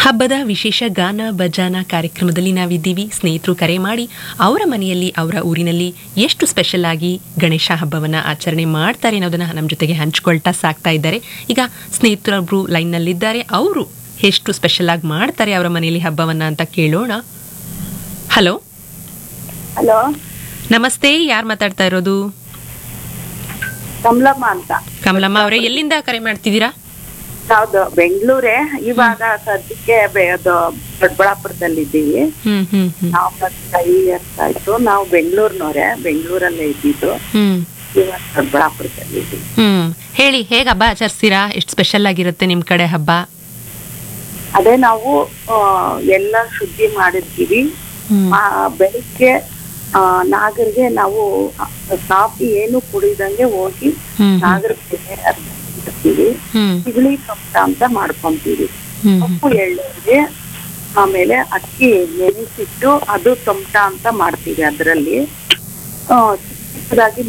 ಹಬ್ಬದ ವಿಶೇಷ ಗಾನ ಭಜಾನ ಕಾರ್ಯಕ್ರಮದಲ್ಲಿ ನಾವಿದ್ದೀವಿ ಸ್ನೇಹಿತರು ಕರೆ ಮಾಡಿ ಅವರ ಮನೆಯಲ್ಲಿ ಅವರ ಊರಿನಲ್ಲಿ ಎಷ್ಟು ಸ್ಪೆಷಲ್ ಆಗಿ ಗಣೇಶ ಹಬ್ಬವನ್ನ ಆಚರಣೆ ಮಾಡ್ತಾರೆ ಅನ್ನೋದನ್ನ ನಮ್ಮ ಜೊತೆಗೆ ಹಂಚ್ಕೊಳ್ತಾ ಸಾಕ್ತಾ ಇದ್ದಾರೆ ಈಗ ಸ್ನೇಹಿತರೊಬ್ರು ಲೈನ್ನಲ್ಲಿದ್ದಾರೆ ಅವರು ಎಷ್ಟು ಸ್ಪೆಷಲ್ ಆಗಿ ಮಾಡ್ತಾರೆ ಅವರ ಮನೆಯಲ್ಲಿ ಹಬ್ಬವನ್ನ ಅಂತ ಕೇಳೋಣ ಹಲೋ ಹಲೋ ನಮಸ್ತೆ ಯಾರು ಮಾತಾಡ್ತಾ ಇರೋದು ಕಮಲಮ್ಮ ಅಂತ ಕಮಲಮ್ಮ ಅವರೇ ಎಲ್ಲಿಂದ ಕರೆ ಮಾಡ್ತಿದ್ದೀರಾ ಹೌದು ಬೆಂಗಳೂರೇ ಇವಾಗ ಸದ್ಯಕ್ಕೆ ಬೆ- ಅದು ದೊಡ್ಡಬಳ್ಳಾಪುರದಲ್ಲಿದ್ದೀವಿ ಹ್ಮ್ ಹ್ಮ್ ಹ್ಮ್ ನಾವು ಬಂದು ಫೈವ್ ಇಯರ್ಸ್ ಆಯ್ತು ನಾವು ಬೆಂಗಳೂರಿನವರೇ ಬೆಂಗಳೂರಲ್ಲೇ ಇದ್ದಿದ್ದು ಹ್ಮ್ ಇವಾಗ ದೊಡ್ಡಬಳ್ಳಾಪುರದಲ್ಲಿದ್ದೀವಿ ಹ್ಮ್ ಹೇಳಿ ಹೇಗೆ ಹಬ್ಬ ಆಚರಿಸ್ತೀರಾ ಎಷ್ಟು ಸ್ಪೆಷಲ್ ಆಗಿರುತ್ತೆ ನಿಮ್ ಕಡೆ ಹಬ್ಬ ಅದೇ ನಾವು ಆ, ಎಲ್ಲ ಶುದ್ಧಿ ಮಾಡಿರ್ತೀವಿ ಹ್ಮ್ ಆ, ಬೆಳಿಗ್ಗೆ ಆ, ನಾಗರಿಗೆ ನಾವು ಕಾಫಿ ಏನು ಕುಡಿದಂಗೆ ಹೋಗಿ ಹ್ಮ್ ನಾಗರಿಗೆ ಇರ್ತೀವಿ ಹ್ಮ್ ಸಿಗಳಿ ಕಪ್ಪ ಅಂತ ಮಾಡ್ಕೊಂತೀವಿ ಹ್ಮ್ ಕಪ್ಪು ಎಳ್ಳಿಗೆ ಆಮೇಲೆ ಅಕ್ಕಿ ನೆನೆಸಿಟ್ಟು ಅದು ತೊಮಟ ಅಂತ ಮಾಡ್ತೀವಿ ಅದರಲ್ಲಿ ಚಿಕ್ಕದಾಗಿ